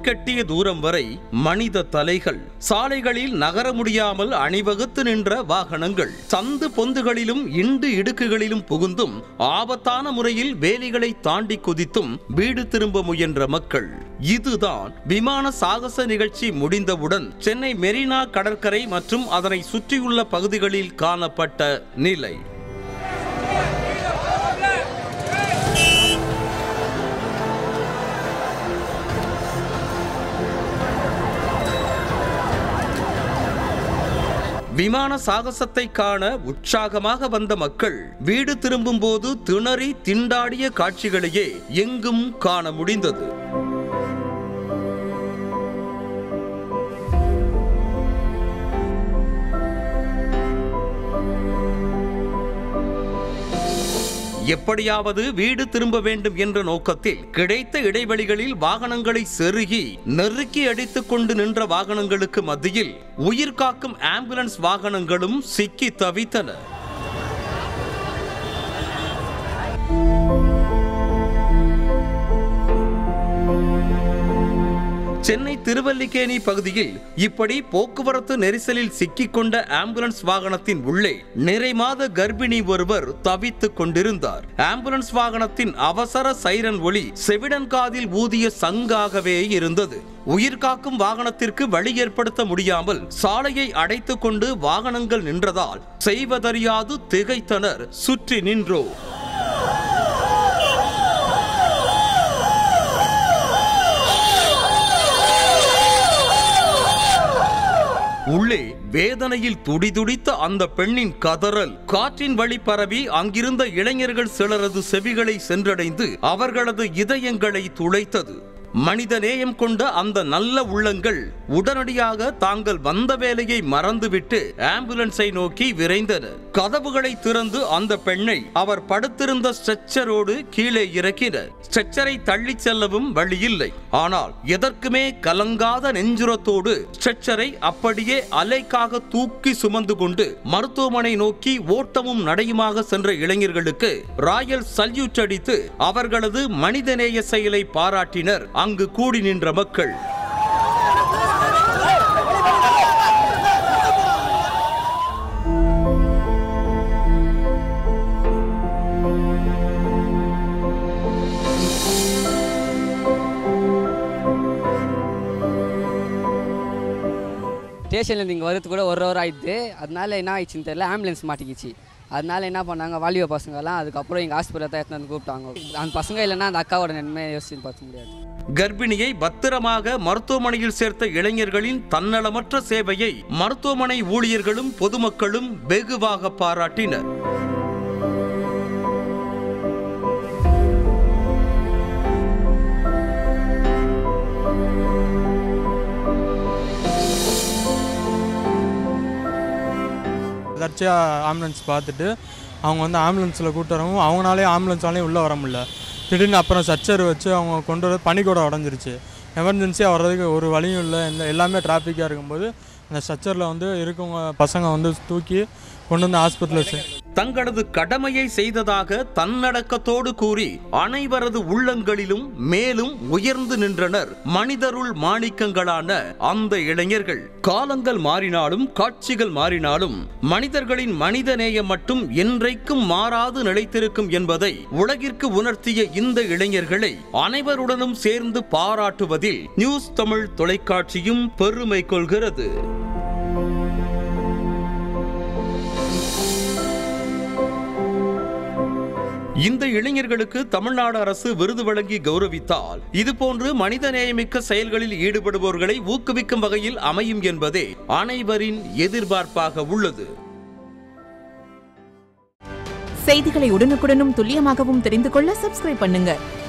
கண்கெட்டிய தூரம் வரை மனித தலைகள் சாலைகளில் நகர முடியாமல் அணிவகுத்து நின்ற வாகனங்கள் சந்து பொந்துகளிலும் இண்டு இடுக்குகளிலும் புகுந்தும் ஆபத்தான முறையில் வேலிகளை தாண்டி குதித்தும் வீடு திரும்ப முயன்ற மக்கள் இதுதான் விமான சாகச நிகழ்ச்சி முடிந்தவுடன் சென்னை மெரினா கடற்கரை மற்றும் அதனை சுற்றியுள்ள பகுதிகளில் காணப்பட்ட நிலை விமான சாகசத்தை காண உற்சாகமாக வந்த மக்கள் வீடு திரும்பும் போது திணறி திண்டாடிய காட்சிகளையே எங்கும் காண முடிந்தது எப்படியாவது வீடு திரும்ப வேண்டும் என்ற நோக்கத்தில் கிடைத்த இடைவெளிகளில் வாகனங்களை செருகி நெருக்கி அடித்துக் கொண்டு நின்ற வாகனங்களுக்கு மத்தியில் உயிர் காக்கும் ஆம்புலன்ஸ் வாகனங்களும் சிக்கி தவித்தன சென்னை திருவல்லிக்கேணி பகுதியில் இப்படி போக்குவரத்து நெரிசலில் சிக்கிக்கொண்ட ஆம்புலன்ஸ் வாகனத்தின் உள்ளே நிறைமாத கர்ப்பிணி ஒருவர் தவித்துக் கொண்டிருந்தார் ஆம்புலன்ஸ் வாகனத்தின் அவசர சைரன் ஒளி செவிடன் காதில் ஊதிய சங்காகவே இருந்தது உயிர் காக்கும் வாகனத்திற்கு வழி ஏற்படுத்த முடியாமல் சாலையை அடைத்துக் கொண்டு வாகனங்கள் நின்றதால் செய்வதறியாது திகைத்தனர் சுற்றி நின்றோ உள்ளே வேதனையில் துடிதுடித்த அந்த பெண்ணின் கதறல் காற்றின் வழி பரவி அங்கிருந்த இளைஞர்கள் சிலரது செவிகளை சென்றடைந்து அவர்களது இதயங்களை துளைத்தது மனித நேயம் கொண்ட அந்த நல்ல உள்ளங்கள் உடனடியாக தாங்கள் வந்த வேலையை மறந்துவிட்டு ஆம்புலன்ஸை நோக்கி விரைந்தனர் கதவுகளை திறந்து அந்த பெண்ணை அவர் படுத்திருந்த ஸ்ட்ரெச்சரோடு கீழே இறக்கினர் ஸ்ட்ரெச்சரை தள்ளிச் செல்லவும் வழியில்லை ஆனால் எதற்குமே கலங்காத நெஞ்சுரத்தோடு ஸ்ட்ரெச்சரை அப்படியே அலைக்காக தூக்கி சுமந்து கொண்டு மருத்துவமனை நோக்கி ஓட்டமும் நடையுமாக சென்ற இளைஞர்களுக்கு ராயல் சல்யூட் அடித்து அவர்களது மனிதநேய செயலை பாராட்டினர் அங்கு கூடி நின்ற மக்கள் ஸ்டேஷன்லேருந்து இங்கே வரது கூட ஒரு ஹவர் ஆயிடுது அதனால என்ன ஆயிடுச்சுன்னு தெரியல ஆம்புலன்ஸ் மாட்டிக்கிச்சு அதனால என்ன பண்ணாங்க வாலிப பசங்கெல்லாம் அதுக்கப்புறம் எங்கள் ஹாஸ்பிட்டல் தான் எடுத்துன்னு வந்து கூப்பிட்டாங்க அந்த பசங்க இல்லைன்னா அந்த அக்காவோட நன்மை யோசிச்சு பார்க்க முடியாது கர்ப்பிணியை பத்திரமாக மருத்துவமனையில் சேர்த்த இளைஞர்களின் தன்னலமற்ற சேவையை மருத்துவமனை ஊழியர்களும் பொதுமக்களும் வெகுவாக பாராட்டினர் தற்செயாக ஆம்புலன்ஸ் பார்த்துட்டு அவங்க வந்து ஆம்புலன்ஸில் கூட்டு வரவும் அவங்களாலே ஆம்புலன்ஸாலையும் உள்ளே வர முடியல திடீர்னு அப்புறம் சச்சர் வச்சு அவங்க கொண்டு வர பனிக்கூட உடஞ்சிருச்சு எமர்ஜென்சியாக வர்றதுக்கு ஒரு வழியும் இல்லை இந்த எல்லாமே டிராஃபிக்காக இருக்கும்போது அந்த ஸ்ட்ரக்சரில் வந்து இருக்கவங்க பசங்க வந்து தூக்கி கொண்டு வந்து ஹாஸ்பிட்டலில் தங்களது கடமையை செய்ததாக தன்னடக்கத்தோடு கூறி அனைவரது உள்ளங்களிலும் மேலும் உயர்ந்து நின்றனர் மனிதருள் மாணிக்கங்களான அந்த இளைஞர்கள் காலங்கள் மாறினாலும் காட்சிகள் மாறினாலும் மனிதர்களின் மனித நேயம் மட்டும் என்றைக்கும் மாறாது நிலைத்திருக்கும் என்பதை உலகிற்கு உணர்த்திய இந்த இளைஞர்களை அனைவருடனும் சேர்ந்து பாராட்டுவதில் நியூஸ் தமிழ் தொலைக்காட்சியும் பெருமை கொள்கிறது இந்த இளைஞர்களுக்கு தமிழ்நாடு அரசு விருது வழங்கி கௌரவித்தால் இதுபோன்று மனிதநேயமிக்க செயல்களில் ஈடுபடுபவர்களை ஊக்குவிக்கும் வகையில் அமையும் என்பதே அனைவரின் எதிர்பார்ப்பாக உள்ளது செய்திகளை உடனுக்குடனும் துல்லியமாகவும் தெரிந்து கொள்ள சப்ஸ்கிரைப் பண்ணுங்க